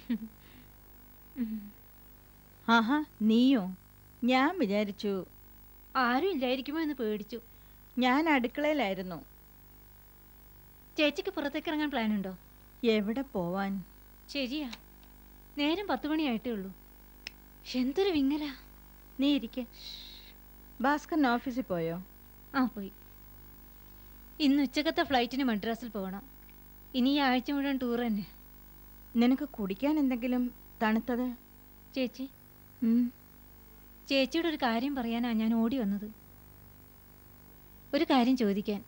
ആഹാ നീയോ ഞാൻ വിചാരിച്ചു ആരും ഇല്ലായിരിക്കുമോ എന്ന് പേടിച്ചു ഞാൻ അടുക്കളയിലായിരുന്നു ചേച്ചിക്ക് പുറത്തേക്ക് ഇറങ്ങാൻ പ്ലാൻ ഉണ്ടോ എവിടെ പോവാൻ ശരിയാ നേരം പത്ത് മണിയായിട്ടേ ഉള്ളൂ എന്തൊരു വിങ്ങലാ നീ ഇരിക്കെ ഭാസ്കരൻ ഓഫീസിൽ പോയോ ആ പോയി ഇന്ന് ഉച്ചക്കത്തെ ഫ്ലൈറ്റിന് മദ്രാസിൽ പോകണം ഇനി ഈ ആഴ്ച മുഴുവൻ ടൂർ തന്നെ നിനക്ക് കുടിക്കാൻ എന്തെങ്കിലും തണുത്തത് ചേച്ചി ഉം. ചേച്ചിയോട് ഒരു കാര്യം പറയാനാ ഞാൻ ഓടി വന്നത് ഒരു കാര്യം ചോദിക്കാൻ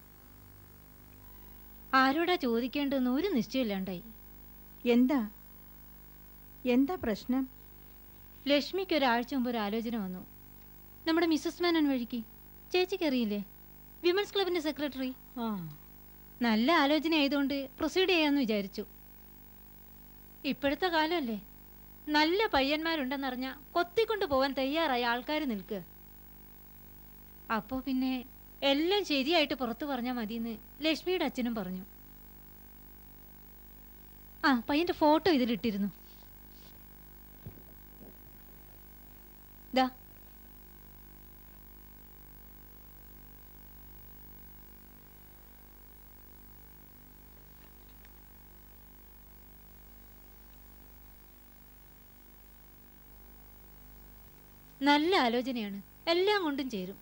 ആരോടാ ചോദിക്കേണ്ടതെന്ന് ഒരു നിശ്ചയമില്ലാണ്ടായി എന്താ എന്താ പ്രശ്നം ലക്ഷ്മിക്ക് ഒരാഴ്ച മുമ്പ് ഒരു ആലോചന വന്നു നമ്മുടെ മിസ്സസ് മേനൻ വഴിക്ക് ചേച്ചിക്ക് അറിയില്ലേ വിമൻസ് ക്ലബിന്റെ സെക്രട്ടറി ആ നല്ല ആലോചന ആയതുകൊണ്ട് പ്രൊസീഡ് ചെയ്യാമെന്ന് വിചാരിച്ചു ഇപ്പോഴത്തെ കാലമല്ലേ നല്ല പയ്യന്മാരുണ്ടെന്നറിഞ്ഞ കൊത്തിക്കൊണ്ട് പോവാൻ തയ്യാറായ ആൾക്കാർ നിൽക്കുക അപ്പോൾ പിന്നെ എല്ലാം ശരിയായിട്ട് പുറത്തു പറഞ്ഞാൽ മതിയെന്ന് ലക്ഷ്മിയുടെ അച്ഛനും പറഞ്ഞു ആ പയ്യന്റെ ഫോട്ടോ ഇതിലിട്ടിരുന്നു ദാ നല്ല ആലോചനയാണ് എല്ലാം കൊണ്ടും ചേരും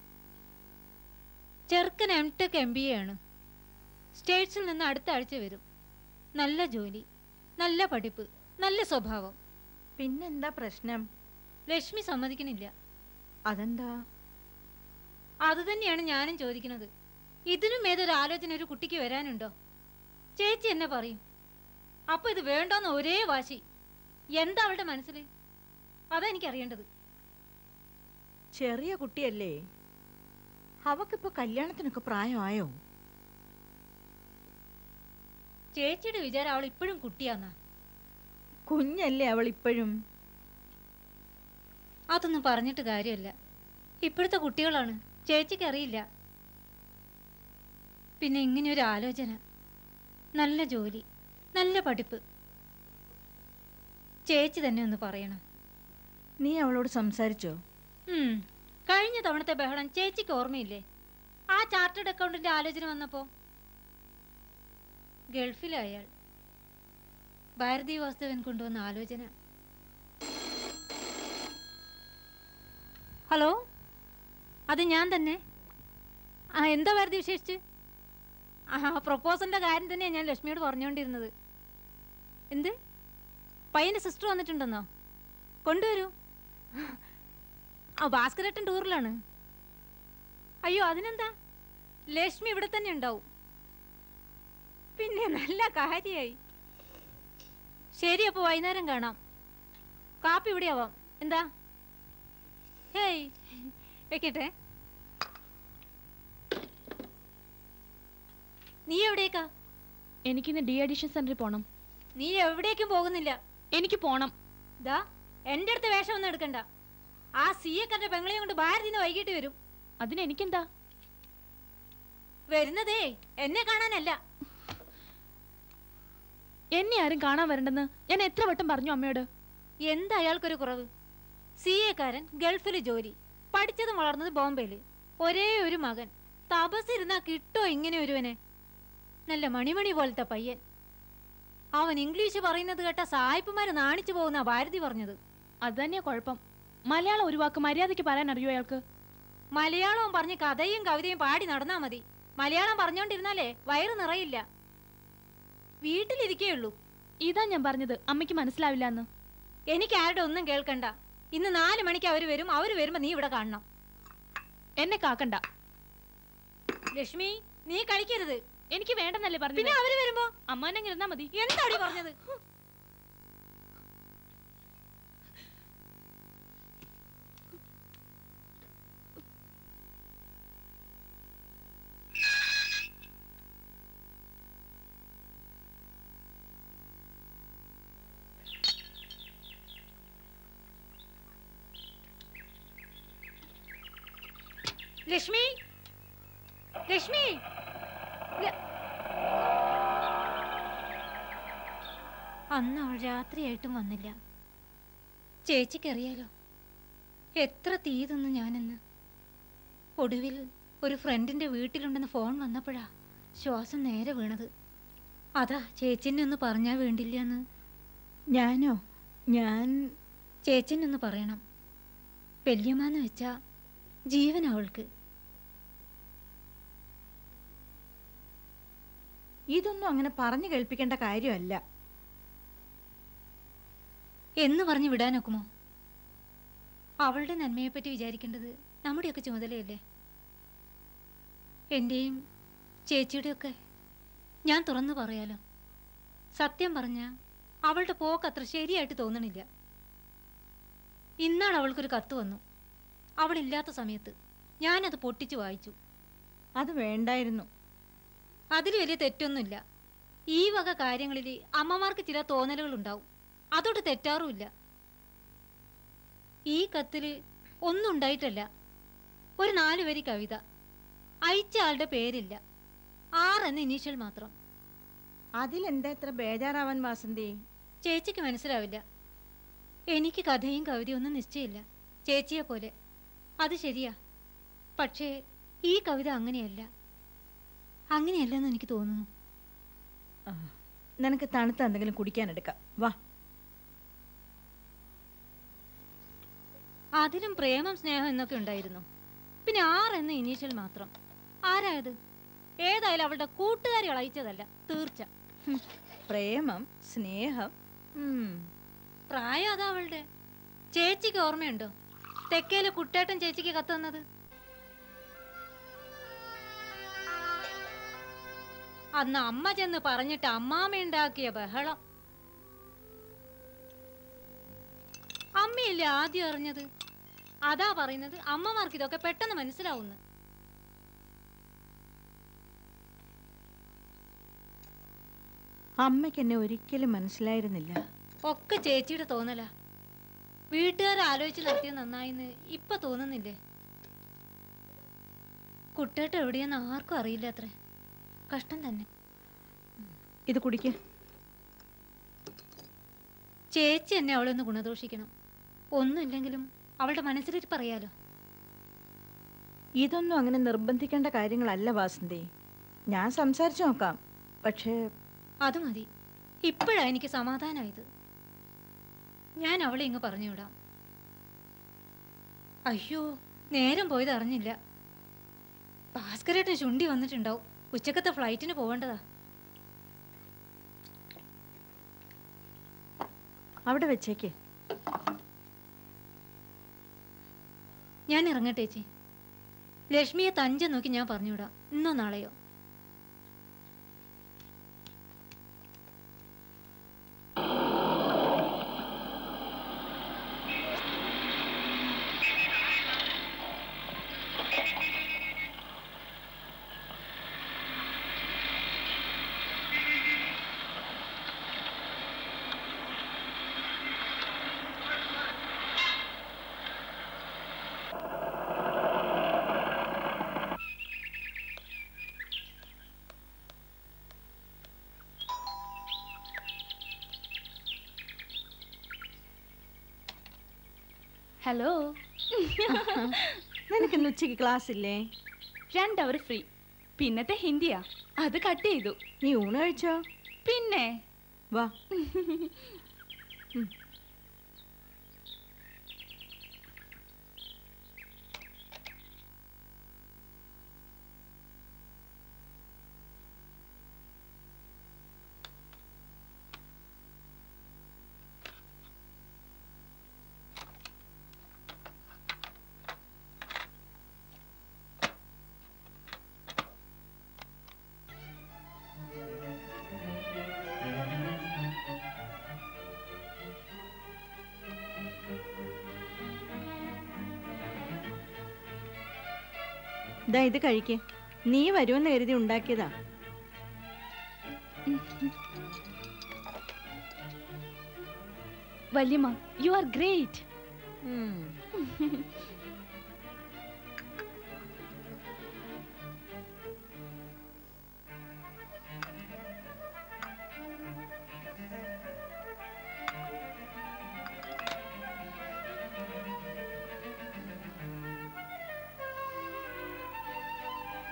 ചെറുക്കൻ M tech M B A ആണ് സ്റ്റേറ്റ്സിൽ നിന്ന് അടുത്ത ആഴ്ച വരും നല്ല ജോലി നല്ല പഠിപ്പ് നല്ല സ്വഭാവം പിന്നെന്താ പ്രശ്നം ലക്ഷ്മി സമ്മതിക്കണില്ല അതെന്താ അത് തന്നെയാണ് ഞാനും ചോദിക്കുന്നത് ഇതിനും ഏതൊരു ആലോചന ഒരു കുട്ടിക്ക് വരാനുണ്ടോ ചേച്ചി എന്നെ പറയും അപ്പൊ ഇത് വേണ്ടോന്ന് ഒരേ വാശി എന്താ അവളുടെ മനസ്സിൽ അതാ എനിക്കറിയേണ്ടത് ചെറിയ കുട്ടിയല്ലേ അവക്കിപ്പോ കല്യാണത്തിനൊക്കെ പ്രായമായോ ചേച്ചിയുടെ വിചാരം അവൾ ഇപ്പോഴും കുട്ടിയാന്നാ കുഞ്ഞല്ലേ അവൾ ഇപ്പോഴും അതൊന്നും പറഞ്ഞിട്ട് കാര്യമല്ല ഇപ്പോഴത്തെ കുട്ടികളാണ് ചേച്ചിക്ക് അറിയില്ല പിന്നെ ഇങ്ങനെ ഒരു ആലോചന നല്ല ജോലി നല്ല പഠിപ്പ് ചേച്ചി തന്നെ ഒന്ന് പറയണം നീ അവളോട് സംസാരിച്ചോ ഉം. കഴിഞ്ഞ തവണത്തെ ബഹളം ചേച്ചിക്ക് ഓർമ്മയില്ലേ ആ ചാർട്ടേഡ് അക്കൗണ്ടിന്റെ ആലോചന വന്നപ്പോ ഗൾഫിലെ അയാൾ ഭാരതീയ വാസ്തവൻ കൊണ്ടുവന്ന ആലോചന ഹലോ അത് ഞാൻ തന്നെ ആ എന്താ ഭാരതി വിശേഷിച്ച് ആ പ്രപ്പോസലിന്റെ കാര്യം തന്നെയാണ് ഞാൻ ലക്ഷ്മിയോട് പറഞ്ഞുകൊണ്ടിരുന്നത് എന്ത് പയ്യന്റെ സിസ്റ്റർ വന്നിട്ടുണ്ടെന്നോ കൊണ്ടുവരൂ ആ ഭാസ്കരേട്ടൻ ടൂറിലാണ് അയ്യോ അതിനെന്താ ലക്ഷ്മി ഇവിടെ തന്നെ ഉണ്ടാവും പിന്നെ നല്ല കാര്യായി ശരി അപ്പോൾ വൈകുന്നേരം കാണാം കാപ്പി ഇവിടെ ആവാം എന്താ ഹേയ് വെക്കട്ടെ നീ എവിടേക്കാ എനിക്കിന്ന് ഡി അഡിഷൻ സെന്ററിൽ പോണം നീ എവിടേക്കും പോകുന്നില്ല എനിക്ക് പോണം ദാ എൻ്റെ അടുത്ത് വേഷം ഒന്നും എടുക്കണ്ട ആ സി എക്കാരൻ്റെ പെങ്ങളെയും കൊണ്ട് ഭാരതിന്ന് വൈകിട്ട് വരും അതിന് എനിക്കെന്താ വരുന്നതേ എന്നെ കാണാനല്ല എന്നെ ആരും കാണാൻ വരണ്ടെന്ന് ഞാൻ എത്ര വട്ടം പറഞ്ഞു അമ്മയോട് എന്താ അയാൾക്കൊരു കുറവ് സി എക്കാരൻ ഗൾഫിൽ ജോലി പഠിച്ചതും വളർന്നത് ബോംബെയിൽ ഒരേ ഒരു മകൻ തപസിരുന്നാ കിട്ടോ ഇങ്ങനെ ഒരുവനെ നല്ല മണിമണി പോലത്തെ പയ്യൻ അവൻ ഇംഗ്ലീഷ് പറയുന്നത് കേട്ട സായിപ്പുമാര് നാണിച്ചു പോകുന്ന ഭാരതി പറഞ്ഞത് അത് തന്നെയാ കുഴപ്പം മലയാളം ഒരു വാക്ക് മര്യാദയ്ക്ക് പറയാൻ അറിയോ അയാൾക്ക് മലയാളവും പറഞ്ഞ് കഥയും കവിതയും പാടി നടന്നാ മതി മലയാളം പറഞ്ഞോണ്ടിരുന്നാലേ വയറ് നിറയില്ല വീട്ടിലിരിക്കേയുള്ളൂ ഇതാ ഞാൻ പറഞ്ഞത് അമ്മയ്ക്ക് മനസ്സിലാവില്ല എന്ന് എനിക്ക് ആരുടെ ഒന്നും കേൾക്കണ്ട ഇന്ന് നാല് മണിക്ക് അവര് വരും അവര് വരുമ്പോ നീ ഇവിടെ കാണണം എന്നെ കാക്കണ്ട ലക്ഷ്മി നീ കളിക്കരുത് എനിക്ക് വേണ്ടെന്നല്ലേ പിന്നെ പറഞ്ഞത് അവര് വരുമ്പോ അമ്മാനെ ഇരുന്നാ മതി എന്താടി പറഞ്ഞത് ലക്ഷ്മി ലക്ഷ്മി ല- അന്ന് അവൾ രാത്രിയായിട്ടും വന്നില്ല ചേച്ചിക്കറിയാലോ എത്ര തീ തിന്നു ഞാനെന്ന് ഒടുവിൽ ഒരു ഫ്രണ്ടിന്റെ വീട്ടിലുണ്ടെന്ന് ഫോൺ വന്നപ്പോഴാ ശ്വാസം നേരെ വീണത് അതാ ചേച്ചിനെ ഒന്ന് പറഞ്ഞാൽ വേണ്ടില്ലെന്ന് ഞാനോ ഞാൻ ചേച്ചിനെ ഒന്ന് പറയണം വല്യമ്മാന്ന് വെച്ചാ ജീവൻ അവൾക്ക് ഇതൊന്നും അങ്ങനെ പറഞ്ഞു കേൾപ്പിക്കേണ്ട കാര്യമല്ല എന്ന് പറഞ്ഞു വിടാനൊക്കുമോ അവളുടെ നന്മയെപ്പറ്റി വിചാരിക്കേണ്ടത് നമ്മുടെയൊക്കെ ചുമതലയല്ലേ എൻ്റെയും ചേച്ചിയുടെയൊക്കെ ഞാൻ തുറന്നു പറയാലോ സത്യം പറഞ്ഞ അവളുടെ പോക്ക് അത്ര ശരിയായിട്ട് തോന്നണില്ല ഇന്നാൾ അവൾക്കൊരു കത്ത് വന്നു അവളില്ലാത്ത സമയത്ത് ഞാനത് പൊട്ടിച്ചു വായിച്ചു അത് വേണ്ടായിരുന്നു അതിൽ വലിയ തെറ്റൊന്നുമില്ല ഈ വക കാര്യങ്ങളിൽ അമ്മമാർക്ക് ചില തോന്നലുകൾ ഉണ്ടാവും അതോട്ട് തെറ്റാറുമില്ല ഈ കത്തിൽ ഒന്നും ഉണ്ടായിട്ടല്ല ഒരു നാല് വരി കവിത അയച്ച ആളുടെ പേരില്ല ആറെന്ന് ഇനീഷ്യൽ മാത്രം അതിലെന്താ ഇത്ര ബേജാറാവാൻ വാസന്തി ചേച്ചിക്ക് മനസ്സിലാവില്ല എനിക്ക് കഥയും കവിതയും ഒന്നും നിശ്ചയമില്ല ചേച്ചിയെ പോലെ അത് ശരിയാ പക്ഷേ ഈ കവിത അങ്ങനെയല്ല അങ്ങനെയല്ലെന്ന് എനിക്ക് തോന്നുന്നു ആ, നിനക്ക് തണുത്ത എന്തെങ്കിലും കുടിക്കാൻ എടുക്കാം വാ അതിലും പ്രേമം സ്നേഹം എന്നൊക്കെ ഉണ്ടായിരുന്നു പിന്നെ ആറെന്ന് ഇനീഷ്യൽ മാത്രം ആരായത് ഏതായാലും അവളുടെ കൂട്ടുകാരി അയച്ചതല്ല തീർച്ച ഹും, പ്രേമം സ്നേഹം ഉം. പ്രായം അതാ അവളുടെ ചേച്ചിക്ക് ഓർമ്മയുണ്ടോ തെക്കേലെ കുട്ടേട്ടൻ ചേച്ചിക്ക് കത്ത് തന്നത് അന്ന് അമ്മ ചെന്ന് പറഞ്ഞിട്ട് അമ്മാമ്മയുണ്ടാക്കിയ ബഹളം അമ്മയല്ലേ ആദ്യം അറിഞ്ഞത് അതാ പറയുന്നത് അമ്മമാർക്ക് ഇതൊക്കെ പെട്ടെന്ന് മനസ്സിലാവുന്നു അമ്മയ്ക്ക് എന്നെ ഒരിക്കലും മനസ്സിലായിരുന്നില്ല ഒക്കെ ചേച്ചിയുടെ തോന്നലാ വീട്ടുകാർ ആലോചിച്ച് നടത്തിയത് നന്നായിന്ന് ഇപ്പൊ തോന്നുന്നില്ലേ കുട്ടേട്ട എവിടെയെന്ന് ആർക്കും അറിയില്ല അത്രേ കഷ്ടം തന്നെ ഇത് കുടിക്ക് ചേച്ചി എന്നെ അവളെ ഒന്ന് ഗുണദോഷിക്കണം ഒന്നുമില്ലെങ്കിലും അവളുടെ മനസ്സിലിട്ട് പറയാലോ ഇതൊന്നും അങ്ങനെ നിർബന്ധിക്കേണ്ട കാര്യങ്ങളല്ല വാസന്തി ഞാൻ സംസാരിച്ചു നോക്കാം പക്ഷേ അത് മതി ഇപ്പോഴാ എനിക്ക് സമാധാനമായത് ഞാൻ അവളെ ഇങ്ങ് പറഞ്ഞു വിടാം അയ്യോ നേരം പോയത് അറിഞ്ഞില്ല ഭാസ്കരേട്ടൻ ശുണ്ടി വന്നിട്ടുണ്ടാവും ഉച്ചക്കത്തെ ഫ്ലൈറ്റിന് പോവേണ്ടതാ അവിടെ വെച്ചേക്ക് ഞാൻ ഇറങ്ങട്ടെ ചേച്ചി ലക്ഷ്മിയെ തഞ്ചം നോക്കി ഞാൻ പറഞ്ഞുവിടാം ഇന്നോ നാളെയോ ഹലോ നിനക്ക് ഇന്ന് ഉച്ചയ്ക്ക് ക്ലാസ് ഇല്ലേ രണ്ടവർ ഫ്രീ പിന്നത്തെ ഹിന്ദിയാ അത് കട്ട് ചെയ്തു നീ ഊണ് കഴിച്ചോ പിന്നെ വാ ദാ ഇത് കഴിക്ക് നീ വരുമെന്ന് കരുതി ഉണ്ടാക്കിയതാ വല്യമ്മ യു ആർ ഗ്രേറ്റ് ഉം.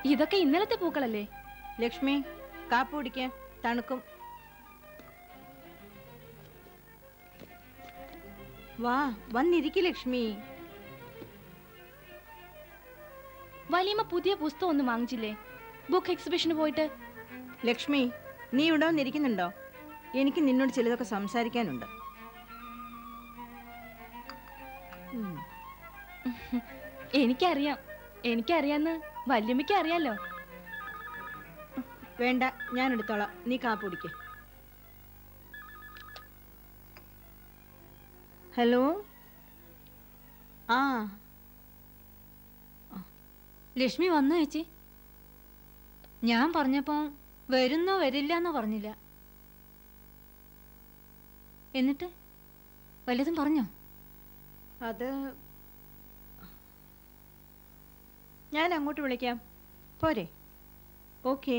ഇതൊക്കെ ഇന്നലത്തെ പൂക്കളല്ലേ ലക്ഷ്മി കാപ്പ് കുടിക്കാൻ തണുക്കും വാ വന്നിരിക്കു ലക്ഷ്മി വലിയമ്മ പുതിയ പുസ്തകം ഒന്നും വാങ്ങിച്ചില്ലേ ബുക്ക് എക്സിബിഷന് പോയിട്ട് ലക്ഷ്മി നീ ഇവിടെ വന്നിരിക്കുന്നുണ്ടോ എനിക്ക് നിന്നോട് ചിലതൊക്കെ സംസാരിക്കാനുണ്ട് ഉം. എനിക്കറിയാം എനിക്കറിയാന്ന് വല്യമ്മയ്ക്ക് അറിയാലോ വേണ്ട ഞാൻ എടുത്തോളാം നീ കാപ്പ് കുടിക്ക ഹലോ ആ ലക്ഷ്മി വന്നു ചേച്ചി ഞാൻ പറഞ്ഞപ്പോ വരുന്നോ വരില്ല എന്നോ പറഞ്ഞില്ല എന്നിട്ട് വല്ലതും പറഞ്ഞോ അത് ഞാൻ അങ്ങോട്ട് വിളിക്കാം പോരെ ഓക്കേ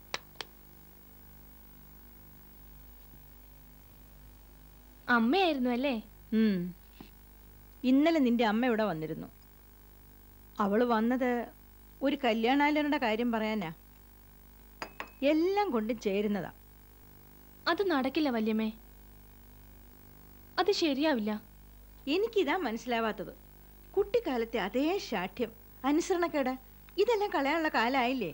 അമ്മയായിരുന്നു അല്ലേ ഉം. ഇന്നലെ നിന്റെ അമ്മ ഇവിടെ വന്നിരുന്നു അവള് വന്നത് ഒരു കല്യാണാലോചനയുടെ കാര്യം പറയാനാ എല്ലാം കൊണ്ടും ചേരുന്നതാ അത് നടക്കില്ല വല്യമ്മേ അത് ശരിയാവില്ല എനിക്കിതാ മനസ്സിലാവാത്തത് കുട്ടിക്കാലത്തെ അതേ ശാഠ്യം അനുസരണക്കേട് ഇതെല്ലാം കളയാനുള്ള കാലായില്ലേ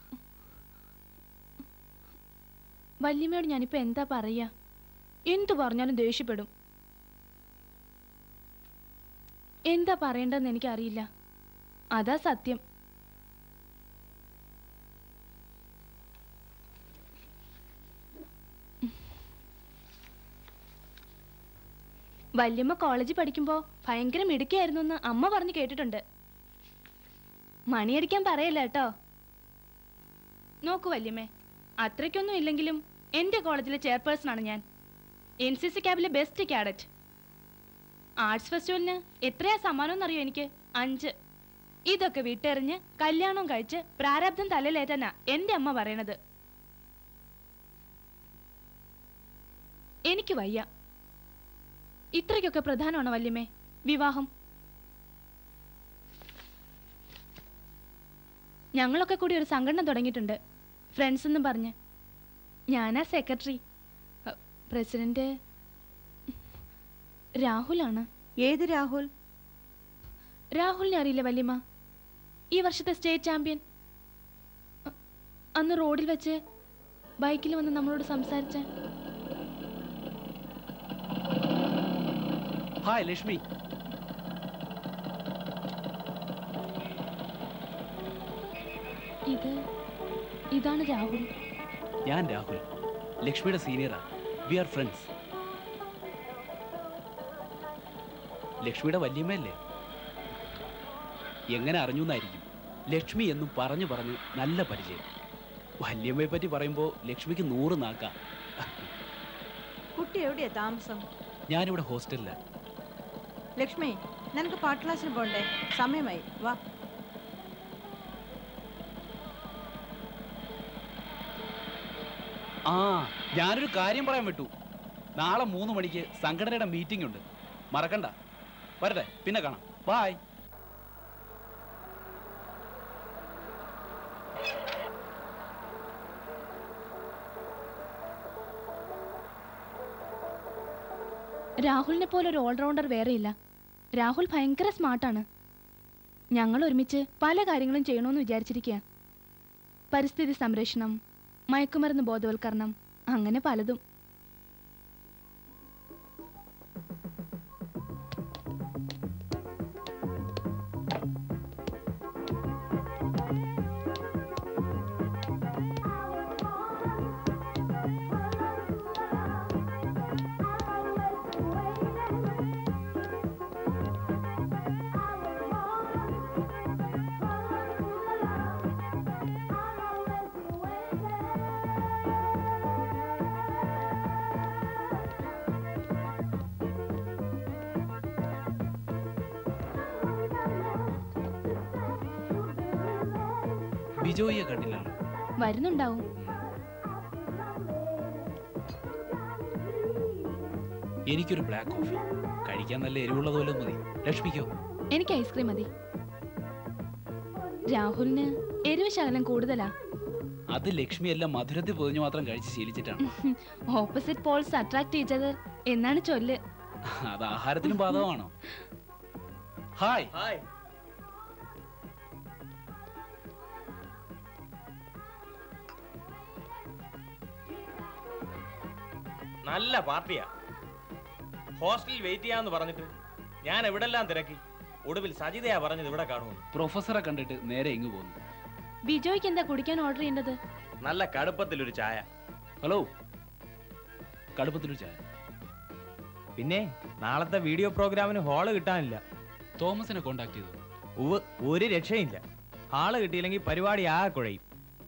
വല്യമ്മയോട് ഞാനിപ്പോ എന്താ പറയാ എന്തു പറഞ്ഞാലും ദേഷ്യപ്പെടും എന്താ പറയേണ്ടതെന്ന് എനിക്കറിയില്ല അതാ സത്യം വല്യമ്മ കോളേജിൽ പഠിക്കുമ്പോ ഭയങ്കര മിടുക്കിയായിരുന്നു എന്ന് അമ്മ പറഞ്ഞു കേട്ടിട്ടുണ്ട് മണിയടിക്കാൻ പറയല്ല കേട്ടോ നോക്കൂ വല്യമ്മേ അത്രയ്ക്കൊന്നും ഇല്ലെങ്കിലും എൻ്റെ കോളേജിലെ ചെയർപേഴ്സൺ ആണ് ഞാൻ എൻ സി സി ക്യാബിലെ ബെസ്റ്റ് കാഡറ്റ് ആർട്സ് ഫെസ്റ്റിവലിന് എത്രയാ സമ്മാനം എന്നറിയോ എനിക്ക് അഞ്ച് ഇതൊക്കെ വിട്ടെറിഞ്ഞ് കല്യാണം കഴിച്ച് പ്രാരാബ്ദം തലയിലേറ്റാനാ എൻ്റെ അമ്മ പറയണത് എനിക്ക് വയ്യ ഇത്രയ്ക്കൊക്കെ പ്രധാനമാണോ വല്യമ്മേ വിവാഹം ഞങ്ങളൊക്കെ കൂടി ഒരു സംഘടന തുടങ്ങിയിട്ടുണ്ട് ഫ്രണ്ട്സ് എന്നും പറഞ്ഞ് ഞാനാ സെക്രട്ടറി അ, പ്രസിഡന്റ് രാഹുലാണ് ഏത് രാഹുൽ രാഹുലിനെ അറിയില്ല വല്യമ്മ ഈ വർഷത്തെ സ്റ്റേറ്റ് ചാമ്പ്യൻ അ- അന്ന് റോഡിൽ വെച്ച് ബൈക്കിൽ വന്ന് നമ്മളോട് സംസാരിച്ച ഹായ് ലക്ഷ്മി ഇത് ഇതാണ് രാഹുൽ ഞാൻ രാഹുൽ ലക്ഷ്മിയുടെ സീനിയറാ വി ആർ ഫ്രണ്ട്സ് ലക്ഷ്മിയുടെ വല്യമ്മയല്ലേ എങ്ങനെ അറിഞ്ഞു എന്നായിരിക്കും ലക്ഷ്മി എന്നും പറഞ്ഞു പറഞ്ഞ് നല്ല പരിചയം വല്യമ്മയെ പറ്റി പറയുമ്പോൾ ലക്ഷ്മിക്ക് നൂറ് നാക്കാം കുട്ടി എവിടെയാ താമസം ഞാനിവിടെ ഹോസ്റ്റലില്ല ലക്ഷ്മി നിനക്ക് പാട്ട് ക്ലാസ്സിന് പോണ്ടേ സമയമായി വാ ആ ഞാനൊരു കാര്യം പറയാൻ വിട്ടു നാളെ മൂന്ന് മണിക്ക് സംഘടനയുടെ മീറ്റിംഗ് ഉണ്ട് മറക്കണ്ട വരട്ടെ പിന്നെ കാണാം ബായ് രാഹുലിനെ പോലെ ഒരു ഓൾറൗണ്ടർ വേറെയില്ല രാഹുൽ ഭയങ്കര സ്മാർട്ടാണ് ഞങ്ങൾ ഒരുമിച്ച് പല കാര്യങ്ങളും ചെയ്യണമെന്ന് വിചാരിച്ചിരിക്കുക പരിസ്ഥിതി സംരക്ഷണം മയക്കുമരുന്ന് ബോധവൽക്കരണം അങ്ങനെ പലതും ബിജോയിയെ കണ്ടില്ലല്ലോ വരുന്നുണ്ടാവും എനിക്കൊരു ബ്ലാക്ക് കോഫി കഴിക്കാൻ നല്ല എരിവുള്ളത് പോലെ മതി ലക്ഷ്മിക്കോ എനിക്ക് ഐസ്ക്രീം മതി രാഹുലിന് എരിവ് ശകലം കൂടുതലാ അത് ലക്ഷ്മി എല്ലാം മധുരത്തിൽ പൊതിഞ്ഞു മാത്രം കഴിച്ച് ശീലിച്ചിട്ടാണ് opposite poles attract each other എന്നാണ് ചൊല്ല് അത് ആഹാരത്തിനും ബാധകമാണോ ഹായ് ഹായ് നല്ല പാർട്ടിയാ ഹോസ്റ്റലിൽ വെയിറ്റ് ചെയ്യാന്ന് പറഞ്ഞിട്ട് ഞാൻ എവിടെല്ലാം തിരക്കി ഒടുവിൽ സജിതയാ പറഞ്ഞത് ഇവിടെ കാണുമെന്ന് പ്രൊഫസറെ കണ്ടിട്ട് നേരെ ഇങ്ങ് പോന്നു ബിജോയ്ക്ക് എന്താ കുടിക്കാൻ ഓർഡർ ചെയ്യേണ്ടത് നല്ല കടുപ്പത്തിലൊരു ചായ ഹലോ കടുപ്പത്തിലൊരു ചായ പിന്നെ നാളത്തെ വീഡിയോ പ്രോഗ്രാമിന് ഹാള് കിട്ടാനില്ല തോമസിനെ കോണ്ടാക്ട് ചെയ്തു ഉവ് ഒരു രക്ഷയില്ല ഹാള് കിട്ടിയില്ലെങ്കിൽ പരിപാടി ആകെ കുഴയും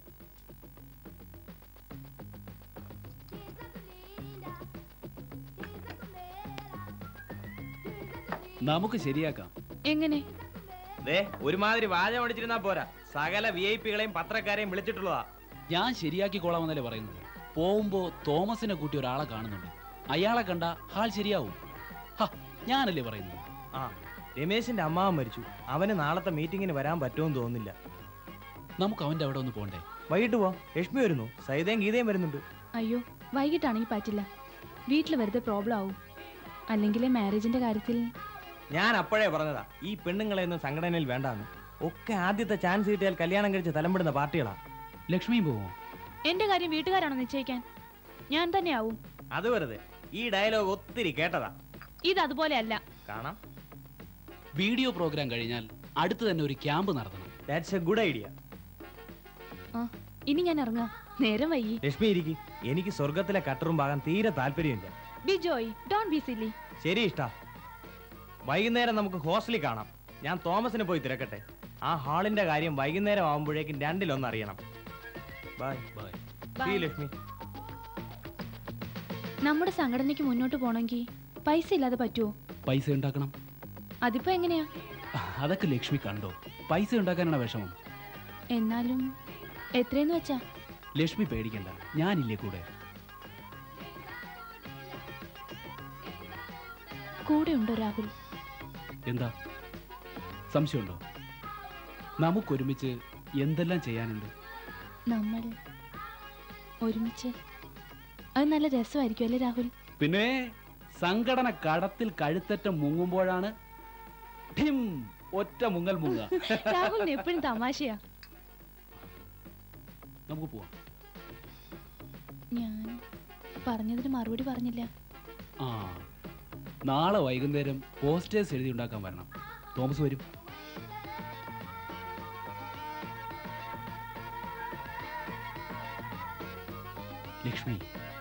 നമുക്ക് ശരിയാക്കാം എങ്ങനെ ദേ ഒരുമാതിരി വാചം അടിച്ചിരുന്നാ പോരാ സകല വി ഐ പികളെയും പത്രക്കാരെയും വിളിച്ചിട്ടുള്ളതാ ഞാൻ ശരിയാക്കിക്കോളാമെന്നല്ലേ പറയുന്നത് പോകുമ്പോ തോമസിനെ കൂട്ടി ഒരാളെ കാണുന്നുണ്ട് അയാളെ കണ്ട ഹാൾ ശരിയാവും ഹ, ഞാനല്ലേ പറയുന്നത് ആ രമേശിന്റെ അമ്മാവൻ മരിച്ചു അവന് നാളത്തെ മീറ്റിങ്ങിന് വരാൻ പറ്റുമെന്ന് തോന്നുന്നില്ല നമുക്ക് അവന്റെ അവിടെ ഒന്ന് പോണ്ടേ വൈകിട്ട് പോ ലക്ഷ്മി വരുന്നു സൈതയും ഗീതയും വരുന്നുണ്ട് അയ്യോ വൈകിട്ടാണെങ്കിൽ പറ്റില്ല വീട്ടിൽ വെറുതെ പ്രോബ്ലം ആവും അല്ലെങ്കിൽ മാരേജിന്റെ കാര്യത്തിൽ ഞാൻ അപ്പോഴേ പറഞ്ഞതാ ഈ പെണ്ണുങ്ങളെയൊന്നും സംഘടനയിൽ വേണ്ടാന്ന് ഒക്കെ ആദ്യത്തെ ചാൻസ് കിട്ടിയാൽ കല്യാണം കഴിച്ച് തലംപെടുന്ന പാർട്ടികളാ ലക്ഷ്മിയും പോവോ എന്റെ കാര്യം വീട്ടുകാരാണോ നിശ്ചയിക്കാൻ ഞാൻ തന്നെ ആവും അത് വെറുതെ ഈ ഡയലോഗ് ഒത്തിരി കേട്ടതാ ഇത് അതുപോലെയല്ല കാണാം വീഡിയോ പ്രോഗ്രാം കഴിഞ്ഞാൽ അടുത്ത് തന്നെ ഒരു ക്യാമ്പ് നടത്തണം ദാറ്റ്സ് എ ഗുഡ് ഐഡിയ ആ ഇനി ഞാൻ ഇറങ്ങാം നേരം വൈകി ലക്ഷ്മി ഇരിക്കി എനിക്ക് സ്വർഗത്തിലെ കട്ടറും പാകാൻ തീരെ താല്പര്യമില്ല ബിജോയ് ഡോൺ ബി സില്ലി ശരി ഇഷ്ടാ വൈകുന്നേരം നമുക്ക് ഹോസ്റ്റലിൽ കാണാം ഞാൻ തോമസിനെ പോയി തിരക്കട്ടെ ആ ഹാളിന്റെ കാര്യം വൈകുന്നേരം ആവുമ്പോഴേക്കും രണ്ടിലൊന്ന് അറിയണം ബൈ ബൈ സീ ലക്ഷ്മി നമ്മുടെ സംഘടനയ്ക്ക് മുന്നോട്ട് പോണെങ്കിൽ പൈസ ഇല്ലാതെ പറ്റുമോ പൈസ ഉണ്ടാക്കണം അതിപ്പോ എങ്ങനെയാ അതൊക്കെ ലക്ഷ്മി കണ്ടോ പൈസ ഉണ്ടാക്കാനാണ് വിഷമം എന്നാലും എത്രയെന്ന് വെച്ചാ ലക്ഷ്മി പേടിക്കണ്ട ഞാനില്ലേ കൂടെ കൂടെ ഉണ്ടോ രാഹുൽ എന്താ സംശയമുണ്ടോ നമുക്കൊരുമിച്ച് എന്തെല്ലാം ചെയ്യാനുണ്ട് നമ്മൾ ഒരുമിച്ച് അത് നല്ല രസമായിരിക്കും അല്ലേ രാഹുൽ പിന്നെ സംഘടന കടത്തിൽ കഴുത്തറ്റം മുങ്ങുമ്പോഴാണ് ഠിം ഒറ്റ മുങ്ങൽ മുങ്ങ രാഹുലിന് എപ്പോഴും തമാശയാ നമുക്ക് പോവാം ഞാൻ പറഞ്ഞതിന് മറുപടി പറഞ്ഞില്ല ആ നാളെ വൈകുന്നേരം പോസ്റ്റേഴ്സ് എഴുതി ഉണ്ടാക്കാൻ വരണം തോമസ് വരും ലക്ഷ്മി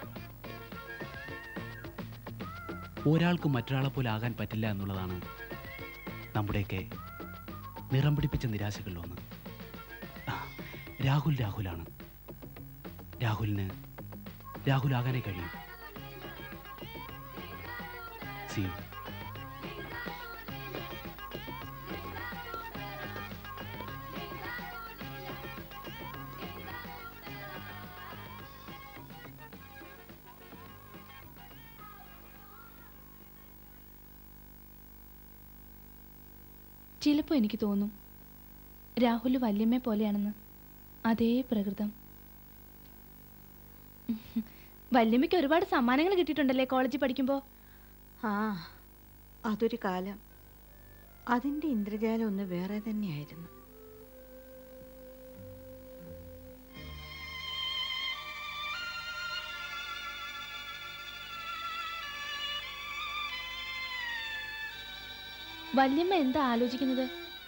ഒരാൾക്ക് മറ്റൊരാളെ പോലെ ആകാൻ പറ്റില്ല എന്നുള്ളതാണ് നമ്മുടെയൊക്കെ നിറം പിടിപ്പിച്ച നിരാശകളിലൊന്ന് ആ, രാഹുൽ രാഹുലാണ് രാഹുലിന് രാഹുൽ ആകാനേ കഴിയും സി യു ചിലപ്പോൾ എനിക്ക് തോന്നും രാഹുൽ വല്യമ്മ പോലെയാണെന്ന് അതേ പ്രകൃതം വല്യമ്മയ്ക്ക് ഒരുപാട് സമ്മാനങ്ങൾ കിട്ടിയിട്ടുണ്ടല്ലേ കോളേജിൽ പഠിക്കുമ്പോൾ ആ അതൊരു കാലം അതിൻ്റെ ഇന്ദ്രജാലം ഒന്ന് വേറെ തന്നെയായിരുന്നു വല്യമ്മ എന്താ ആലോചിക്കുന്നത്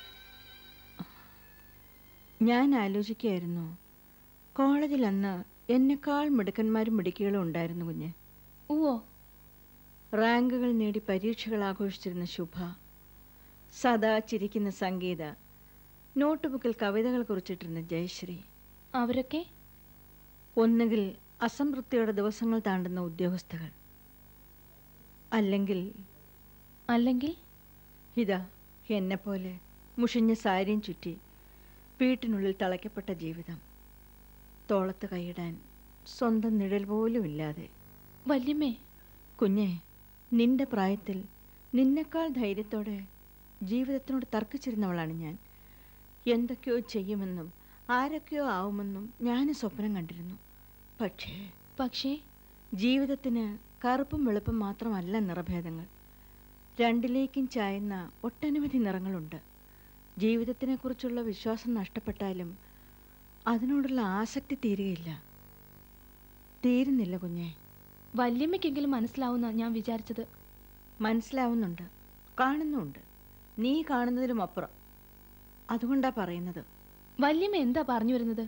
ഞാൻ ആലോചിക്കുകയായിരുന്നു കോളേജിൽ അന്ന് എന്നെക്കാൾ മിടുക്കന്മാരും മിടുക്കികളും ഉണ്ടായിരുന്നു കുഞ്ഞ് ഓ റാങ്കുകൾ നേടി പരീക്ഷകൾ ആഘോഷിച്ചിരുന്ന ശുഭ സദാ ചിരിക്കുന്ന സംഗീത നോട്ട് ബുക്കിൽ കവിതകൾ കുറിച്ചിട്ടിരുന്ന ജയശ്രീ അവരൊക്കെ ഒന്നുകിൽ അസംതൃപ്തിയുടെ ദിവസങ്ങൾ താണ്ടുന്ന ഉദ്യോഗസ്ഥകൾ അല്ലെങ്കിൽ അല്ലെങ്കിൽ ഇതാ എന്നെപ്പോലെ മുഷിഞ്ഞ സാരിയും ചുറ്റി വീട്ടിനുള്ളിൽ തളയ്ക്കപ്പെട്ട ജീവിതം തോളത്ത് കൈയിടാൻ സ്വന്തം നിഴൽ പോലും ഇല്ലാതെ വല്യമ്മേ കുഞ്ഞെ നിന്റെ പ്രായത്തിൽ നിന്നെക്കാൾ ധൈര്യത്തോടെ ജീവിതത്തിനോട് തർക്കിച്ചിരുന്നവളാണ് ഞാൻ എന്തൊക്കെയോ ചെയ്യുമെന്നും ആരൊക്കെയോ ആവുമെന്നും ഞാനും സ്വപ്നം കണ്ടിരുന്നു പക്ഷേ പക്ഷേ ജീവിതത്തിന് കറുപ്പും വെളുപ്പും മാത്രമല്ല നിറഭേദങ്ങൾ രണ്ടിലേക്കും ചായുന്ന ഒട്ടനവധി നിറങ്ങളുണ്ട് ജീവിതത്തിനെക്കുറിച്ചുള്ള വിശ്വാസം നഷ്ടപ്പെട്ടാലും അതിനോടുള്ള ആസക്തി തീരുകയില്ല തീരുന്നില്ല കുഞ്ഞെ വല്യമ്മയ്ക്കെങ്കിലും മനസ്സിലാവുന്ന ഞാൻ വിചാരിച്ചത് മനസ്സിലാവുന്നുണ്ട് കാണുന്നുമുണ്ട് നീ കാണുന്നതിലും അപ്പുറം അതുകൊണ്ടാ പറയുന്നത് വല്യമ്മ എന്താ പറഞ്ഞു വരുന്നത്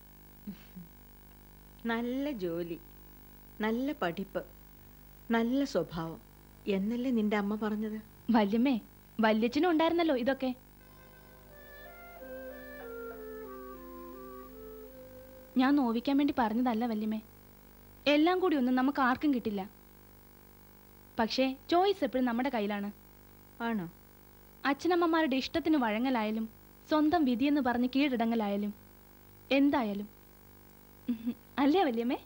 നല്ല ജോലി നല്ല പഠിപ്പ് നല്ല സ്വഭാവം എന്നല്ലേ നിന്റെ അമ്മ പറഞ്ഞത് വല്യമ്മേ വല്യച്ഛനും ഉണ്ടായിരുന്നല്ലോ ഇതൊക്കെ ഞാൻ നോവിക്കാൻ വേണ്ടി പറഞ്ഞതല്ല വല്യമ്മേ എല്ലാം കൂടി ഒന്നും നമുക്ക് ആർക്കും കിട്ടില്ല പക്ഷേ ചോയ്സ് എപ്പോഴും നമ്മുടെ കയ്യിലാണ് ആണോ അച്ഛനമ്മമാരുടെ ഇഷ്ടത്തിന് വഴങ്ങലായാലും സ്വന്തം വിധിയെന്ന് പറഞ്ഞ് കീഴടങ്ങലായാലും എന്തായാലും ഉഹും. അല്ലേ വല്യമ്മേ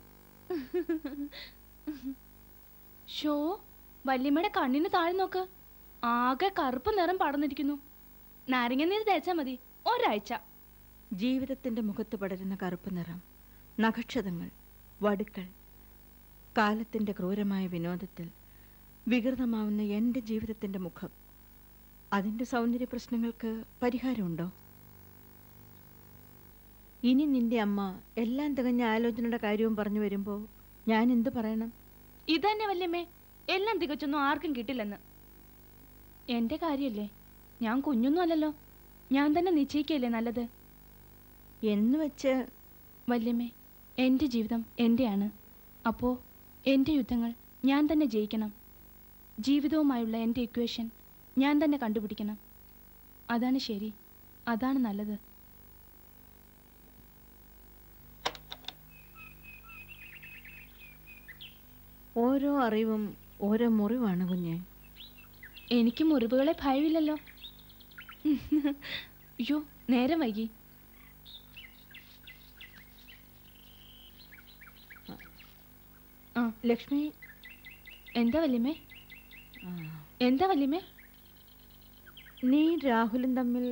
ഷോ വല്യമ്മയുടെ കണ്ണിന് താഴെ നോക്ക് ആകെ കറുപ്പ് നിറം പടർന്നിരിക്കുന്നു നാരങ്ങ നീര് തേച്ചാ മതി ഒരാഴ്ച ജീവിതത്തിന്റെ മുഖത്ത് പടരുന്ന കറുപ്പ് നിറം നഖക്ഷതങ്ങൾ വടുക്കൾ കാലത്തിന്റെ ക്രൂരമായ വിനോദത്തിൽ വികൃതമാവുന്ന എൻ്റെ ജീവിതത്തിന്റെ മുഖം അതിൻ്റെ സൗന്ദര്യ പ്രശ്നങ്ങൾക്ക് പരിഹാരമുണ്ടോ ഇനി നിന്റെ അമ്മ എല്ലാം തികഞ്ഞ ആലോചനയുടെ കാര്യവും പറഞ്ഞു വരുമ്പോൾ ഞാൻ എന്തു പറയണം ഇതന്നെ വല്യമ്മേ എല്ലാം തികച്ചൊന്നും ആർക്കും കിട്ടില്ലെന്ന് എന്റെ കാര്യല്ലേ ഞാൻ കുഞ്ഞൊന്നും അല്ലല്ലോ ഞാൻ തന്നെ നിശ്ചയിക്കല്ലേ നല്ലത് എന്ന് വെച്ച് വല്യമ്മേ എൻ്റെ ജീവിതം എൻ്റെയാണ് അപ്പോൾ എൻ്റെ യുദ്ധങ്ങൾ ഞാൻ തന്നെ ജയിക്കണം ജീവിതവുമായുള്ള എൻ്റെ ഇക്വേഷൻ ഞാൻ തന്നെ കണ്ടുപിടിക്കണം അതാണ് ശരി അതാണ് നല്ലത് ഓരോ അറിവും ഓരോ മുറിവാണ് കുഞ്ഞെ എനിക്ക് മുറിവുകളെ ഭയമില്ലല്ലോ അയ്യോ നേരം വൈകി ആ ലക്ഷ്മി എന്താ വല്യമ്മേ ആ, എന്താ വല്യമ്മേ നീ രാഹുലും തമ്മിൽ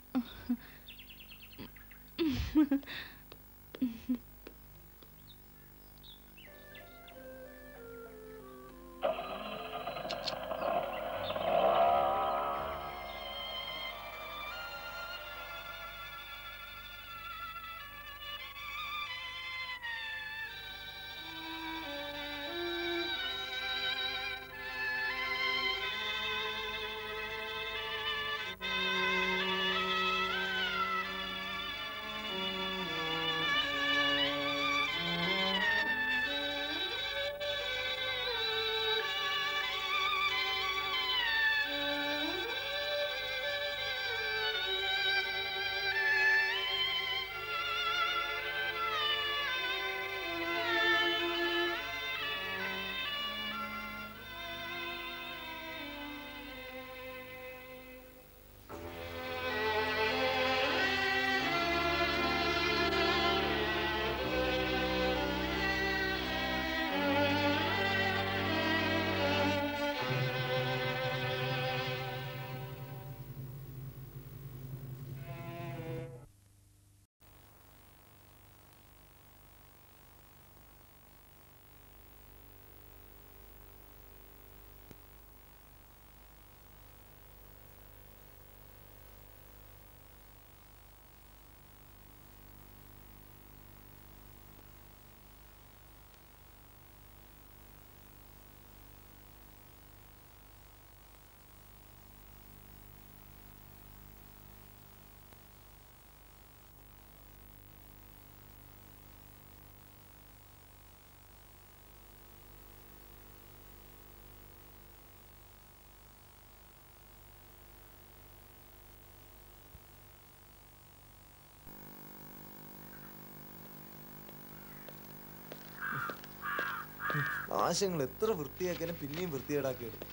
ആശയങ്ങൾ എത്ര വൃത്തിയാക്കിയാലും പിന്നെയും വൃത്തികേടാക്കിയിടും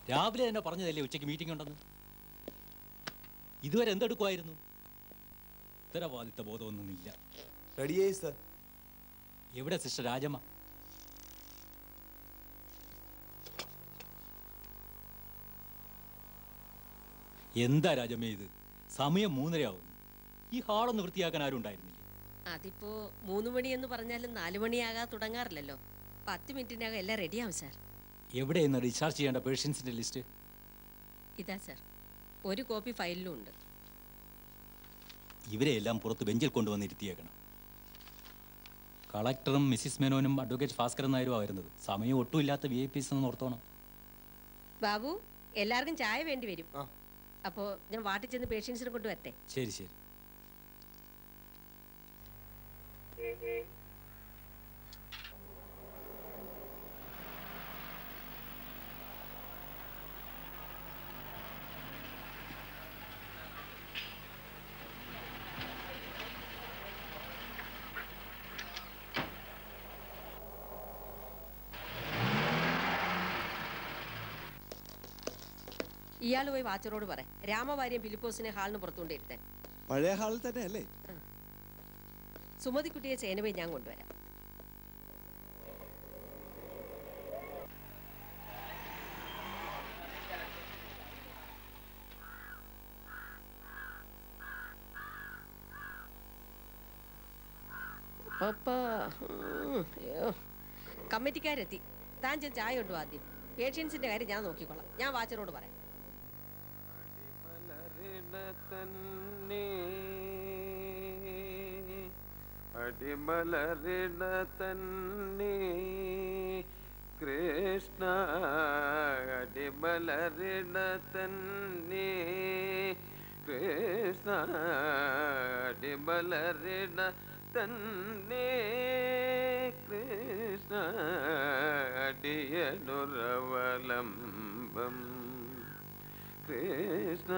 രാവിലെ തന്നെ പറഞ്ഞതല്ലേ ഉച്ചയ്ക്ക് മീറ്റിംഗ് ഉണ്ടെന്ന് ഇതുവരെ എന്തെടുക്കുമായിരുന്നു ഉത്തരവാദിത്ത ബോധമൊന്നുമില്ല റെഡിയായി സർ എവിടെ സിസ്റ്റർ രാജമ്മ എന്താ രാജമ്മ ഇത് സമയം മൂന്നരയാവുന്നു ഈ ഹാളൊന്ന് വൃത്തിയാക്കാൻ ആരും ഉണ്ടായിരുന്നില്ല അതിപ്പോ മൂന്ന് മണി എന്ന് പറഞ്ഞാലും നാല് മണിയാകാൻ തുടങ്ങാറില്ലല്ലോ പത്ത് മിനിറ്റിനകം എല്ലാം റെഡിയാവും സാർ എവിടെയെന്ന് റീചാർജ് ചെയ്യേണ്ട പേഷ്യൻസിന്റെ ലിസ്റ്റ് ഇതാ സാർ ഒരു കോപ്പി ഫയലിലും ഉണ്ട് ഇവരെയെല്ലാം പുറത്ത് ബെഞ്ചിൽ കൊണ്ടുവന്നിരുത്തിയേക്കണം കളക്ടറും മിസ്സിസ് മേനോനും അഡ്വക്കേറ്റ് ഭാസ്കരൻ നായരും വരുന്നത് സമയം ഒട്ടുമില്ലാത്ത വി ഐ പീസ് എന്ന് ഓർത്തോണം ബാബു എല്ലാവർക്കും ചായ വേണ്ടി വരും ആ. അപ്പോൾ ഞാൻ വാട്ടിൽ ചെന്ന് പേഷ്യൻസിനെ കൊണ്ട് വരട്ടെ ശരി ശരി ഇയാൾ പോയി വാച്ചറോട് പറ രാമവാര്യം ഫിലിപ്പോസിനെ ഹാളിന് പുറത്തുകൊണ്ടിരുത്താൻ പഴയ ഹാളിൽ തന്നെ അല്ലേ സുമതിക്കുട്ടിയെ സേനവേ ഞാൻ കൊണ്ടുവരാം അപ്പാ, ഉം, അയ്യോ. കമ്മിറ്റിക്കാരെത്തി താൻ ചെന്ന് ചായ കൊണ്ടു ആദ്യം പേഷ്യൻസിന്റെ കാര്യം ഞാൻ നോക്കിക്കോളാം ഞാൻ വാച്ചറോട് പറയാം അടിമലരിട തന്നെ കൃഷ്ണ അടിമലരിട തന്നെ കൃഷ്ണ അടിമലരിട തന്നെ കൃഷ്ണ അടിയനുറവലംബം കൃഷ്ണ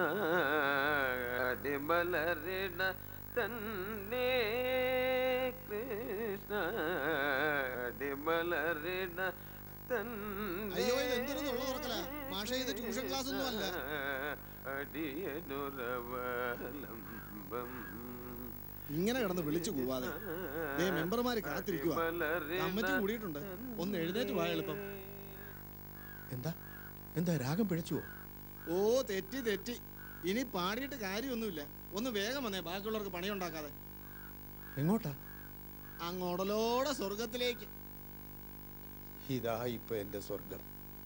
അടിമലരിട തന്നെ കൃഷ്ണ അടിമലരിട തന്നെ അയ്യോ, ഇത് എന്തൊരു നുണ തുറക്കലാ? മാഷേ, ഇത് ട്യൂഷൻ ക്ലാസ് ഒന്നും അല്ല. അടിയനുറവലംബം ഇങ്ങനെ കിടന്ന് വിളിച്ചു കൂവാതെ ദേ മെമ്പർമാര് കാത്തിരിക്കുക കമ്മിറ്റി കൂടിയിട്ടുണ്ട് ഒന്ന് എഴുന്നേറ്റ് പോയ എളുപ്പം എന്താ എന്താ രാഗം പിഴച്ചുവോ ഓ തെറ്റി തെറ്റി ഇനി പാടിയിട്ട് കാര്യമൊന്നുമില്ല ഒന്ന് വേഗം വന്നേ ബാക്കിയുള്ളവർക്ക് പണിയുണ്ടാക്കാതെ എങ്ങോട്ടാ അങ്ങോടലോടെ സ്വർഗത്തിലേക്ക് ഇതാ ഇപ്പൊ എന്റെ സ്വർഗം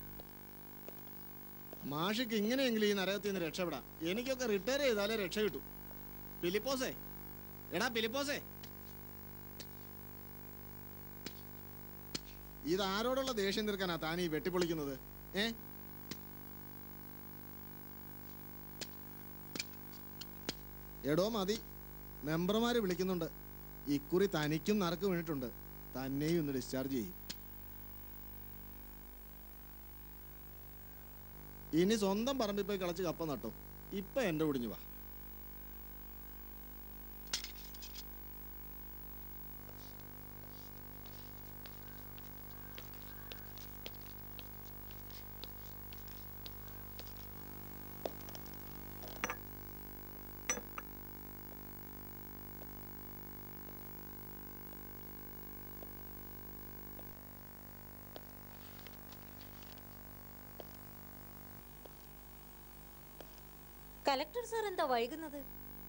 മാഷിക്ക് ഇങ്ങനെയെങ്കിലും ഈ നരകത്തിൽ നിന്ന് രക്ഷപ്പെടാം എനിക്കൊക്കെ റിട്ടയർ ചെയ്താലേ രക്ഷ കിട്ടൂ ഫിലിപ്പോസേ എടാ ഫിലിപ്പോസേ ഇത് ആരോടുള്ള ദേഷ്യം തീർക്കാനാ താൻ ഈ വെട്ടിപ്പൊളിക്കുന്നത് ഏ എടോ മതി മെമ്പർമാര് വിളിക്കുന്നുണ്ട് ഇക്കുറി തനിക്കും നറുക്ക് വീണിട്ടുണ്ട് തന്നെയും ഒന്ന് ഡിസ്ചാർജ് ചെയ്യും ഇനി സ്വന്തം പറമ്പിൽ പോയി കളച്ച് കപ്പ നട്ടോ ഇപ്പൊ എന്റെ ഒടിഞ്ഞു വാ കലക്ടർ സാർ എന്താ വൈകുന്നത്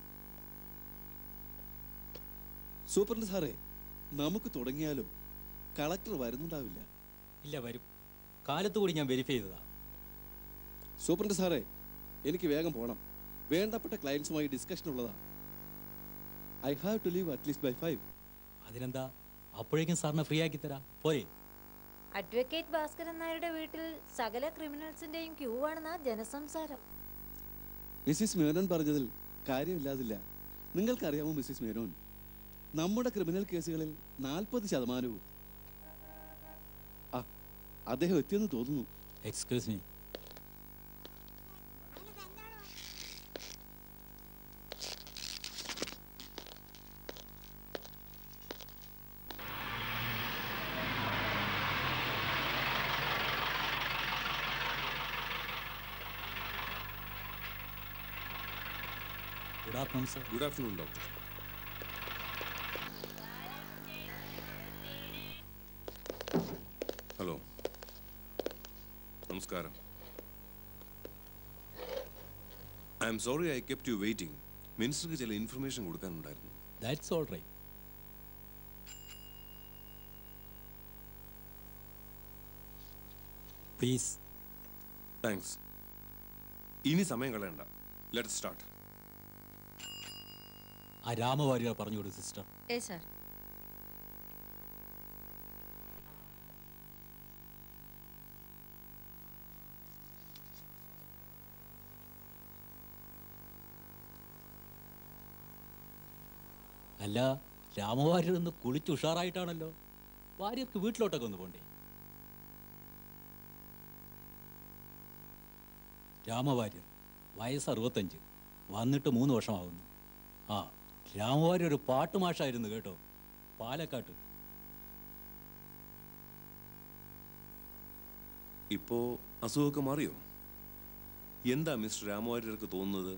സൂപ്രണ്ട് സാറേ നമുക്ക് തുടങ്ങിയാലോ കളക്ടർ വരുന്നുണ്ടാവില്ല ഇല്ല വരും കാലത്ത് കൂടി ഞാൻ വെരിഫൈ ചെയ്തതാ സൂപ്രണ്ട് സാറേ എനിക്ക് വേഗം പോകണം വേണ്ടപ്പെട്ട ക്ലയൻസുമായി ഡിസ്കഷൻ ഉള്ളതാ I have to leave at least by five അതിനെന്താ അപ്പോഴേക്കും സാറിനെ ഫ്രീ ആക്കി തരാം പോരെ അഡ്വക്കേറ്റ് ഭാസ്കരൻ നായരുടെ വീട്ടിൽ സകല ക്രിമിനൽസിന്റെയും ക്യൂ ആണെന്നാ ജനസംസാരം മിസ്സിസ് മേനോൻ പറഞ്ഞതിൽ കാര്യമില്ലാതില്ല നിങ്ങൾക്കറിയാമോ മിസ്സിസ് മേനോൻ നമ്മുടെ ക്രിമിനൽ കേസുകളിൽ നാൽപ്പത് ശതമാനവും ആ അദ്ദേഹം എത്തിയെന്ന് തോന്നുന്നു excuse me good afternoon sir good afternoon doctor hello നമസ്കാരം I'm sorry I kept you waiting മിനിസ്റ്റർക്ക് ചില ഇൻഫർമേഷൻ കൊടുക്കാനുണ്ടായിരുന്നു that's all right please thanks ഇനി സമയം കളയണ്ട ലെറ്റ് സ്റ്റാർട്ട് ആ രാമവാര്യർ പറഞ്ഞു കൊടുക്കും സിസ്റ്റർ ഏ സാർ അല്ല രാമവാര്യർ ഒന്ന് കുളിച്ച് ഉഷാറായിട്ടാണല്ലോ വാര്യർക്ക് വീട്ടിലോട്ടൊക്കെ ഒന്ന് പോണ്ടേ രാമവാര്യർ വയസ്സ് അറുപത്തഞ്ച് വന്നിട്ട് മൂന്ന് വർഷമാകുന്നു ആ രാമവാര്യർ ഒരു പാട്ടുമാഷായിരുന്നു കേട്ടോ പാലക്കാട്ട് ഇപ്പോ അസുഖമൊക്കെ മാറിയോ എന്താ മിസ്റ്റർ രാമവാര്യർക്ക് തോന്നുന്നത്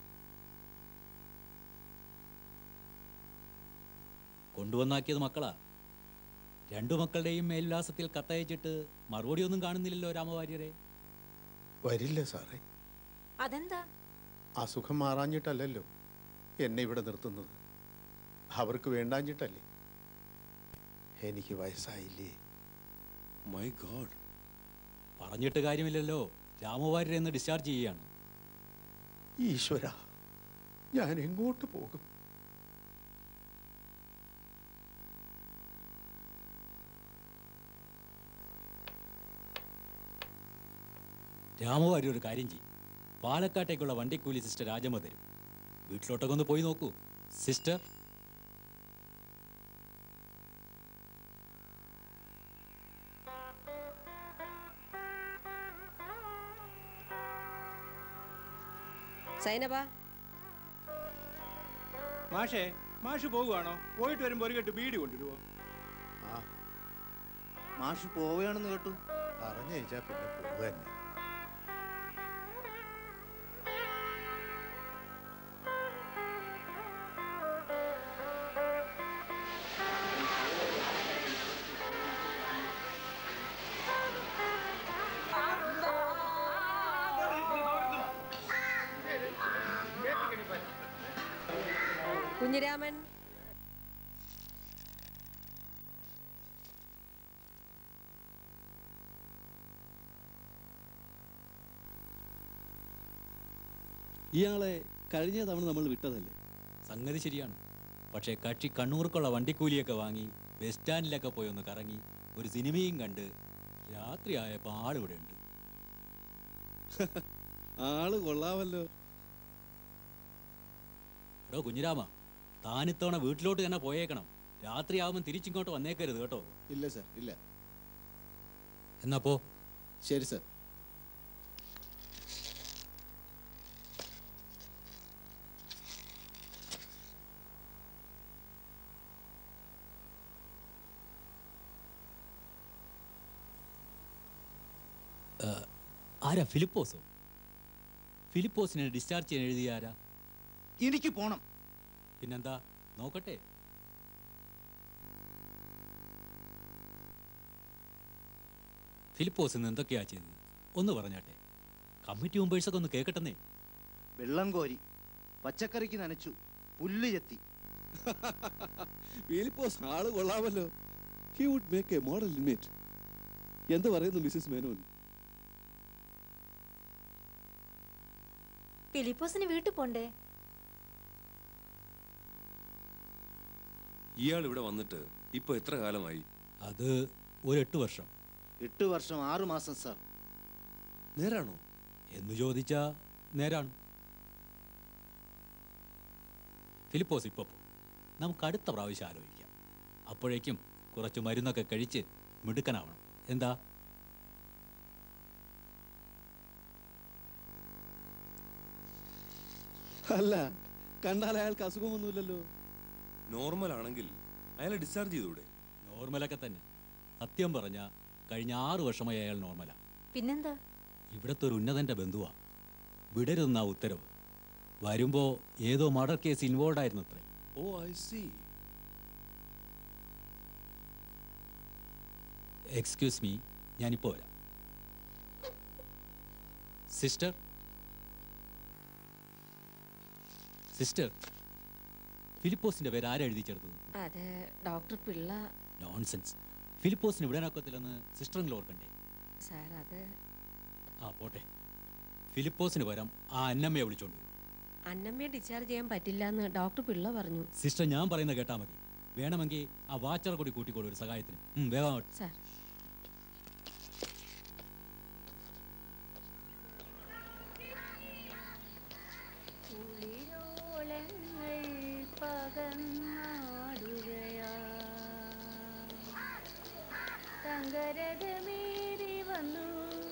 കൊണ്ടുവന്നാക്കിയത് മക്കളാ രണ്ടു മക്കളുടെയും മേൽവിലാസത്തിൽ കത്തയച്ചിട്ട് മറുപടി ഒന്നും കാണുന്നില്ലല്ലോ രാമവാര്യരെ വരില്ല സാറേ അതെന്താ അസുഖം മാറാഞ്ഞിട്ടല്ലല്ലോ എന്നെ ഇവിടെ നിർത്തുന്നത് അവർക്ക് വേണ്ടാഞ്ഞിട്ടല്ലേ എനിക്ക് വയസ്സായില്ലേ മൈ ഗോഡ് പറഞ്ഞിട്ട് കാര്യമില്ലല്ലോ രാമവാര്യരെ എന്ന് ഡിസ്ചാർജ് ചെയ്യുകയാണ് ഈശ്വര ഞാൻ എങ്ങോട്ട് പോകും രാമവാര്യർ ഒരു കാര്യം ചെയ്യും പാലക്കാട്ടേക്കുള്ള വണ്ടിക്കൂലി സിസ്റ്റർ രാജമ്മ തരും വീട്ടിലോട്ടൊക്കെ ഒന്ന് പോയി നോക്കൂ സിസ്റ്റർ സൈനബ മാഷേ മാഷ് പോകുവാണോ പോയിട്ട് വരുമ്പോൾ ഒരു കെട്ട് ബീഡി കൊണ്ടുവരുമോ ആ മാഷ് പോവുകയാണെന്ന് കേട്ടു പറഞ്ഞയച്ചാ പിന്നെ പോവുക തന്നെ കുഞ്ഞിരാമൻ ഇയാളെ കഴിഞ്ഞ തവണ നമ്മൾ വിട്ടതല്ലേ സംഗതി ശരിയാണ് പക്ഷേ കക്ഷി കണ്ണൂർക്കുള്ള വണ്ടിക്കൂലിയൊക്കെ വാങ്ങി ബസ് സ്റ്റാൻഡിലൊക്കെ പോയി ഒന്ന് കറങ്ങി ഒരു സിനിമയും കണ്ട് രാത്രിയായപ്പോൾ ആളിവിടെ ഉണ്ട് ആള് കൊള്ളാമല്ലോ എടോ കുഞ്ഞിരാമ താനിത്തവണ വീട്ടിലോട്ട് തന്നെ പോയേക്കണം രാത്രിയാവുമ്പോൾ തിരിച്ചിങ്ങോട്ട് വന്നേക്കരുത് കേട്ടോ ഇല്ല സർ ഇല്ല എന്നപ്പോ ശരി സർ ഏഹ്, ആരാ ഫിലിപ്പോസോ ഫിലിപ്പോസിനെ ഡിസ്ചാർജ് ചെയ്യാൻ എഴുതിയ ആരാ എനിക്ക് പോണം പിന്നെന്താ നോക്കട്ടെ ഫിലിപ്പോസ് ഇന്ന് എന്തൊക്കെയാ ചെയ്തത് ഒന്ന് പറഞ്ഞാട്ടെ കമ്മിറ്റി മെമ്പേഴ്സൊക്കെ ഒന്ന് കേൾക്കട്ടെന്നേ വെള്ളം കോരി പച്ചക്കറിക്ക് നനച്ചു പുല്ല് ചെത്തി ഫിലിപ്പോസ് ആള് കൊള്ളാമല്ലോ he would make a model inmate എന്ത് പറയുന്നു മിസ്സിസ് മേനോൻ ഫിലിപ്പോസിന് വീട്ടിൽ പോണ്ടേ ഇയാൾ ഇവിടെ വന്നിട്ട് ഇപ്പൊ എത്ര കാലമായി അത് ഒരു എട്ട് വർഷം എട്ട് വർഷം ആറു മാസം സാർ നേരാണോ എന്ന് ചോദിച്ചാ നേരാണ് ഫിലിപ്പോസ് ഇപ്പൊ പോ. നമുക്ക് അടുത്ത പ്രാവശ്യം ആലോചിക്കാം അപ്പോഴേക്കും കുറച്ച് മരുന്നൊക്കെ കഴിച്ച് മിടുക്കനാവണം എന്താ അല്ല കണ്ടാൽ അയാൾക്ക് അസുഖമൊന്നുമില്ലല്ലോ നോർമൽ ആണെങ്കിൽ അയാളെ ഡിസ്ചാർജ് ചെയ്തൂടെ നോർമലൊക്കെ തന്നെ സത്യം പറഞ്ഞ കഴിഞ്ഞ ആറു വർഷമായി അയാൾ നോർമലാ പിന്നെന്താ ഇവിടുത്തെ ഒരു ഉന്നതന്റെ ബന്ധുവാ വിടരുതെന്നാ ഉത്തരവ് വരുമ്പോ ഏതോ മർഡർ കേസ് ഇൻവോൾവ് ആയിരുന്നു അത്രേ oh I see excuse me ഞാനിപ്പോ വരാം സിസ്റ്റർ സിസ്റ്റർ ഫിലിപ്പോസിന്റെ പേര് ആരാ എഴുതി ചേർത്തത് അത് ഡോക്ടർ പിള്ള നോൺസെൻസ് ഫിലിപ്പോസിന് വിടാനൊക്കത്തില്ലെന്ന് സിസ്റ്ററിൽ ഓർക്കണ്ടേ സാർ അത് ആ പോട്ടെ ഫിലിപ്പോസിന് പകരം ആ അന്നമ്മയെ വിളിച്ചോണ്ട് വരും അന്നമ്മയെ ഡിസ്ചാർജ് ചെയ്യാൻ പറ്റില്ല എന്ന് ഡോക്ടർ പിള്ള പറഞ്ഞു സിസ്റ്റർ ഞാൻ പറയുന്നത് കേട്ടാ മതി വേണമെങ്കിൽ ആ വാച്ചർ കൂടി കൂട്ടിക്കോളൂ ഒരു സഹായത്തിന് ഉം, വേഗം ആവട്ടെ. സാർ കുളിരോളങ്ങൾ പകർന്നാടുകയാ തങ്കരഥമേറി വന്നു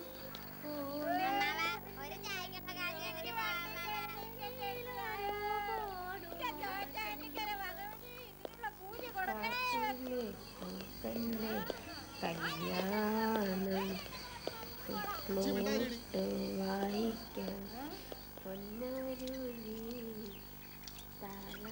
കല്യാണം ഫ്ലൂട്ട് വായിക്കാൻ പൊന്നരുളി താളം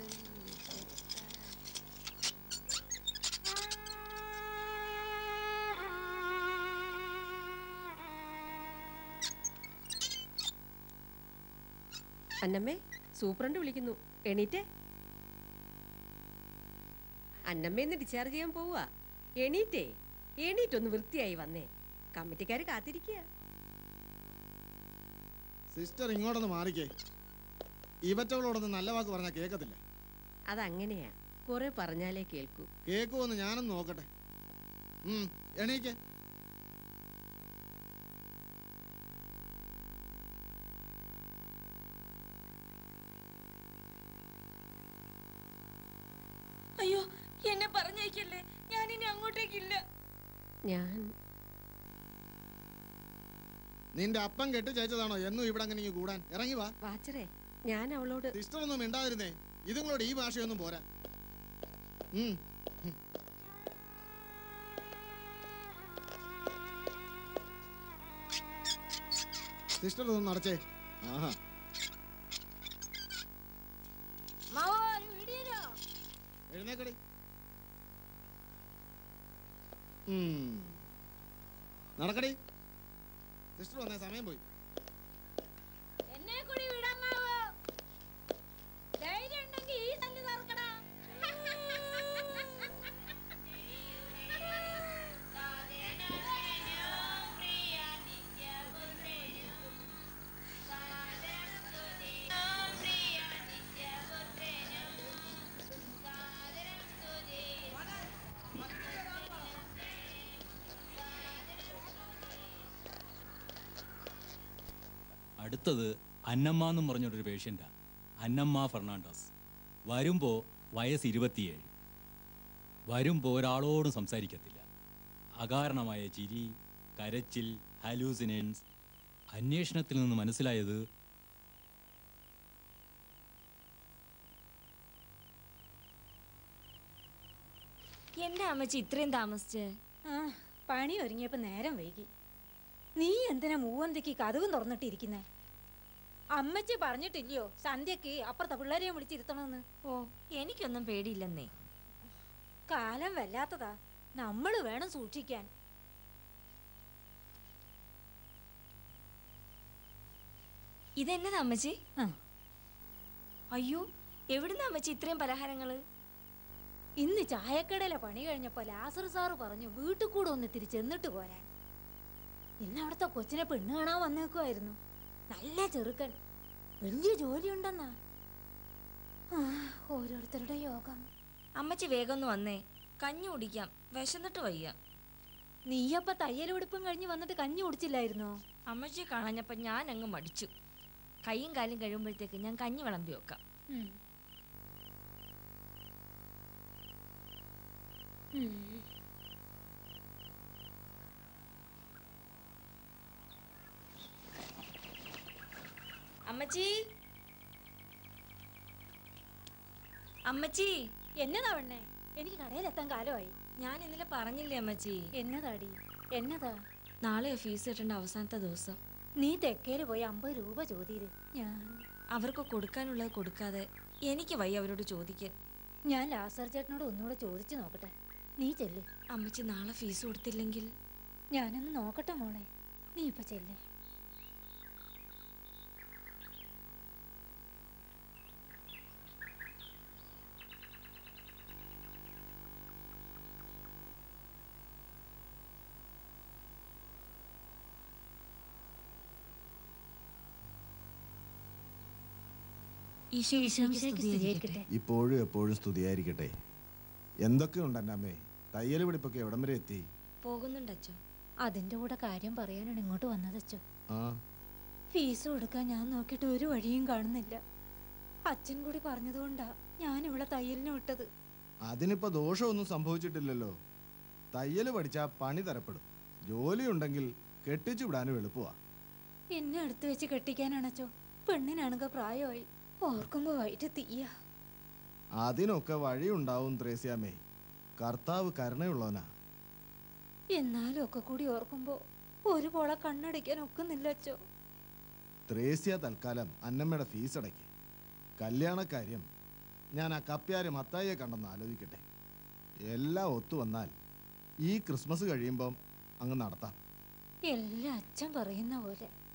അന്നമ്മേ സൂപ്രണ്ട് വിളിക്കുന്നു എണീറ്റേ അന്നമ്മേന്ന് ഡിസ്ചാർജ് ചെയ്യാൻ പോവുക എണീറ്റേ എണീറ്റൊന്ന് വൃത്തിയായി വന്നേ കമ്മിറ്റിക്കാർ കാത്തിരിക്കുക സിസ്റ്റർ ഇങ്ങോട്ടൊന്ന് മാറിക്കേ ഇവറ്റകളോടൊന്ന് നല്ല വാക്ക് പറഞ്ഞാൽ കേൾക്കത്തില്ല അതങ്ങനെയാ കുറെ പറഞ്ഞാലേ കേൾക്കൂ കേൾക്കുമെന്ന് ഞാനൊന്ന് നോക്കട്ടെ ഉം, എണീക്ക് അയ്യോ എന്നെ പറഞ്ഞേക്കല്ലേ ഞാൻ ഇനി അങ്ങോട്ടേക്കില്ല ഞാൻ നിന്റെ അപ്പം കെട്ടി ചേച്ചതാണോ എന്നും ഇവിടെ അങ്ങനെ ഇങ്ങ് കൂടാൻ ഇറങ്ങി വാ വാച്ചറേ ഞാൻ അവളോട് സിസ്റ്റർ ഒന്നും മിണ്ടാതിരുന്നേ ഇതുങ്ങളോട് ഈ ഭാഷയൊന്നും പോരാ ഉം, ഉം. സിസ്റ്റർ ഇതൊന്ന് അടച്ചേ ആഹാ എഴുന്നേക്കടി ഉം. നടക്കടി സിസ്റ്റർ വന്നേ സമയം പോയി എന്നെ കൂടി വിടാമാവോ ധൈര്യം ഉണ്ടെങ്കിൽ ഈ തല്ല് തറക്കടാ അടുത്തത് അന്നമ്മ എന്നും പറഞ്ഞൊരു പേഷ്യൻ്റാ അന്നമ്മ ഫെർണാണ്ടസ് വരുമ്പോൾ വയസ്സ് ഇരുപത്തിയേഴ് വരുമ്പോൾ ഒരാളോടും സംസാരിക്കത്തില്ല അകാരണമായ ചിരി കരച്ചിൽ ഹലൂസിനൻസ് അന്വേഷണത്തിൽ നിന്ന് മനസ്സിലായത് എന്റെ അമ്മച്ചി ഇത്രയും താമസിച്ച് ആ പണി ഒരുങ്ങിയപ്പോ നേരം വൈകി നീ എന്തിനാ മൂവന്തയ്ക്ക് കഥകും തുറന്നിട്ടിരിക്കുന്നേ അമ്മച്ചി പറഞ്ഞിട്ടില്ലയോ സന്ധ്യക്ക് അപ്പുറത്തെ പിള്ളേരെയും വിളിച്ചിരുത്തണമെന്ന് ഓ എനിക്കൊന്നും പേടിയില്ലെന്നേ കാലം വല്ലാത്തതാ നമ്മള് വേണം സൂക്ഷിക്കാൻ ഇതെന്നതാ അമ്മച്ചി ആ. അയ്യോ എവിടുന്ന അമ്മച്ചി ഇത്രയും പലഹാരങ്ങള് ഇന്ന് ചായക്കടയിലെ പണി കഴിഞ്ഞപ്പോ ലാസർ സാറ് പറഞ്ഞു വീട്ടിൽ കൂടെ ഒന്ന് തിരിച്ചെന്നിട്ട് പോരാൻ ഇന്ന് അവിടുത്തെ കൊച്ചിനെ പെണ്ണ് കാണാൻ വന്നേക്കുമായിരുന്നു നല്ല ചെറുക്കൻ വലിയ ജോലിയുണ്ടെന്നാ ആ, ഓരോരുത്തരുടെ യോഗം അമ്മച്ചി വേഗം ഒന്ന് വന്നേ കഞ്ഞി കുടിക്കാം വിശന്നിട്ട് വയ്യ നീയപ്പ തയ്യലുടുപ്പും കഴിഞ്ഞ് വന്നിട്ട് കഞ്ഞി കുടിച്ചില്ലായിരുന്നോ അമ്മച്ചിയെ കാണാഞ്ഞപ്പോ ഞാൻ അങ്ങ് മടിച്ചു കൈയും കാലും കഴിയുമ്പോഴത്തേക്ക് ഞാൻ കഞ്ഞി വിളമ്പി വെക്കാം ഉം. ഉം. അമ്മച്ചി അമ്മച്ചി എന്നതാ പെണ്ണേ എനിക്ക് കടയിലെത്താൻ കാലമായി ഞാൻ ഇന്നലെ പറഞ്ഞില്ലേ അമ്മച്ചി എന്നതാടി എന്നതാ നാളെ ഫീസ് കിട്ടേണ്ട അവസാനത്തെ ദിവസം നീ തെക്കേല് പോയി അമ്പത് രൂപ ചോദിയത് ഞാൻ അവർക്ക് കൊടുക്കാനുള്ളത് കൊടുക്കാതെ എനിക്ക് വയ്യ അവരോട് ചോദിക്കാൻ ഞാൻ ലാസർ ചേട്ടനോട് ഒന്നുകൂടെ ചോദിച്ചു നോക്കട്ടെ നീ ചെല്ല് അമ്മച്ചി നാളെ ഫീസ് കൊടുത്തില്ലെങ്കിൽ ഞാനൊന്ന് നോക്കട്ടെ മോളെ നീ ഇപ്പൊ ചെല്ല് ഈശോ ഈശോമിശിഹായ്ക്ക് സ്തുതിയായിരിക്കട്ടെ. ഇപ്പോഴും എപ്പോഴും സ്തുതിയായിരിക്കട്ടെ എന്തൊക്കെയുണ്ട് എൻ്റെ അമ്മേ തയ്യൽ പിടിപ്പൊക്കെ എവിടം വരെ എത്തി പോകുന്നുണ്ട് അച്ഛോ അതിന്റെ കൂടെ കാര്യം പറയാനാണ് ഇങ്ങോട്ട് വന്നതച്ചോ ആ ഫീസ് കൊടുക്കാൻ ഞാൻ നോക്കിയിട്ട് ഒരു വഴിയും കാണുന്നില്ല അച്ഛൻ കൂടി പറഞ്ഞതുകൊണ്ടാ ഞാൻ ഇവിടെ തയ്യലിന് വിട്ടത് അതിനിപ്പോ ദോഷമൊന്നും സംഭവിച്ചിട്ടില്ലല്ലോ തയ്യൽ പഠിച്ചാൽ പണി തരപ്പെടും ജോലി ഉണ്ടെങ്കിൽ കെട്ടിച്ചു വിടാനും എളുപ്പമാ എന്നെ അടുത്ത് വെച്ച് കെട്ടിക്കാനാണച്ചോ പെണ്ണിനാണെങ്കിൽ പ്രായമായി ഓർക്കുമ്പോ വൈറ്റ് തീയ അതിനൊക്കെ വഴിയുണ്ടാവും ത്രേസ്യാമേ കർത്താവ് കരുണയുള്ളവനാ എന്നാലും ഒക്കെ കൂടി ഓർക്കുമ്പോ ഒരു പോളെ കണ്ണടയ്ക്കാൻ ഒക്കുന്നില്ല അച്ചോ ത്രേസ്യ തൽക്കാലം അന്നമ്മയുടെ ഫീസ് അടയ്ക്ക് കല്യാണക്കാര്യം ഞാൻ ആ കപ്പ്യാര് മത്തായിയെ കണ്ടെന്ന് ആലോചിക്കട്ടെ എല്ലാം ഒത്തു വന്നാൽ ഈ ക്രിസ്മസ് കഴിയുമ്പം അങ്ങ് നടത്താം എല്ലാം അച്ഛൻ പറയുന്ന പോലെ